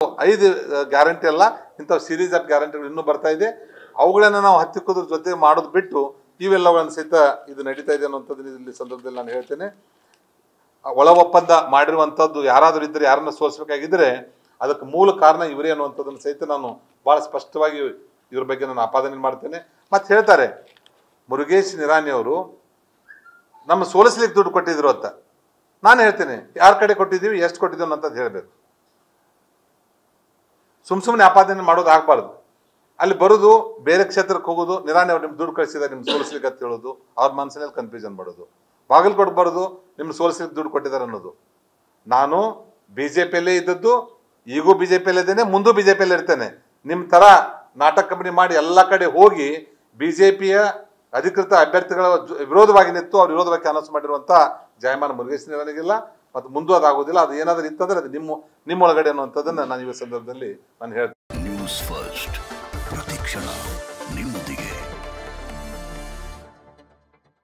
ಐದು ಗ್ಯಾರಂಟಿ ಅಲ್ಲ ಇಂಥವು ಸೀರೀಸ್ ಆಫ್ ಗ್ಯಾರಂಟಿಗಳು ಇನ್ನೂ ಬರ್ತಾ ಇದೆ ಅವುಗಳನ್ನು ನಾವು ಹತ್ತಿಕ್ಕೋದ್ರ ಜೊತೆ ಮಾಡೋದು ಬಿಟ್ಟು ಇವೆಲ್ಲಗಳನ್ನು ಸಹಿತ ಇದು ನಡೀತಾ ಇದೆ ಅನ್ನುವಂಥದ್ದು ಇಲ್ಲಿ ಸಂದರ್ಭದಲ್ಲಿ ನಾನು ಹೇಳ್ತೇನೆ ಆ ಒಳ ಒಪ್ಪಂದ ಮಾಡಿರುವಂಥದ್ದು ಯಾರಾದರೂ ಇದ್ದರೆ ಯಾರನ್ನ ಸೋಲಿಸಬೇಕಾಗಿದ್ದರೆ ಅದಕ್ಕೆ ಮೂಲ ಕಾರಣ ಇವರೇ ಅನ್ನುವಂಥದ್ದನ್ನು ಸಹಿತ ನಾನು ಭಾಳ ಸ್ಪಷ್ಟವಾಗಿ ಇವ್ರ ಬಗ್ಗೆ ನಾನು ಆಪಾದನೆ ಮಾಡ್ತೇನೆ ಮತ್ತೆ ಹೇಳ್ತಾರೆ ಮುರುಗೇಶ್ ನಿರಾಣಿ ಅವರು ನಮ್ಮ ಸೋಲಿಸ್ಲಿಕ್ಕೆ ದುಡ್ಡು ಕೊಟ್ಟಿದ್ರು ಅಂತ ನಾನು ಹೇಳ್ತೇನೆ ಯಾರ ಕಡೆ ಕೊಟ್ಟಿದ್ದೀವಿ ಎಷ್ಟು ಕೊಟ್ಟಿದ್ದೀವಿ ಅನ್ನೋಂಥದ್ದು ಹೇಳಬೇಕು ಸುಮ್ ಸುಮ್ಮನೆ ಆಪಾದನೆ ಮಾಡೋದು ಆಗಬಾರ್ದು ಅಲ್ಲಿ ಬರೋದು ಬೇರೆ ಕ್ಷೇತ್ರಕ್ಕೆ ಹೋಗೋದು ನಿರಾಣಿ ಅವ್ರು ನಿಮ್ಗೆ ದುಡ್ಡು ಕಳಿಸಿದ್ದಾರೆ ನಿಮ್ಗೆ ಸೋಲಿಸ್ಲಿಕ್ಕೆ ಅಂತ ಹೇಳೋದು ಅವ್ರ ಮನಸ್ಸಿನಲ್ಲಿ ಕನ್ಫ್ಯೂಷನ್ ಮಾಡೋದು ಬಾಗಲಕೋಟೆ ಬರೋದು ನಿಮ್ಗೆ ಸೋಲಿಸ್ಲಿಕ್ಕೆ ದುಡ್ಡು ಕೊಟ್ಟಿದ್ದಾರೆ ಅನ್ನೋದು ನಾನು ಬಿ ಜೆ ಪಿಯಲ್ಲೇ ಇದ್ದದ್ದು ಈಗೂ ಬಿ ಜೆ ಪಿಯಲ್ಲೇ ಇದ್ದೇನೆ ಮುಂದೂ ಬಿ ಜೆ ಪಿಯಲ್ಲೇ ಇರ್ತೇನೆ ನಿಮ್ಮ ಥರ ನಾಟಕ ಕಂಪನಿ ಮಾಡಿ ಎಲ್ಲ ಕಡೆ ಹೋಗಿ ಬಿ ಜೆ ಪಿಯ ಅಧಿಕೃತ ಅಭ್ಯರ್ಥಿಗಳ ಜೊ- ವಿರೋಧವಾಗಿ ನಿಂತು ಅವ್ರ ವಿರೋಧವಾಗಿ ಅನೌನ್ಸ್ ಮಾಡಿರುವಂಥ ಜಯಮಾನ ಮುರುಗೇಶ್ ನಿರಾಣಿಗಿಲ್ಲ ಮತ್ತು ಮುಂದೂ ಅದಾಗೋದಿಲ್ಲ ಅದು ಏನಾದರೂ ಇತ್ತಂದ್ರೆ ಅದು ನಿಮ್ಮ ನಿಮ್ಮೊಳಗಡೆ ಅನ್ನುವಂಥದ್ದನ್ನು ನಾನು ಈ ಸಂದರ್ಭದಲ್ಲಿ ನಾನು ಹೇಳ್ತೇನೆ ನ್ಯೂಸ್ ಫಸ್ಟ್ ಪ್ರತಿಕ್ಷಣ ನಿಮ್ಮೊಂದಿಗೆ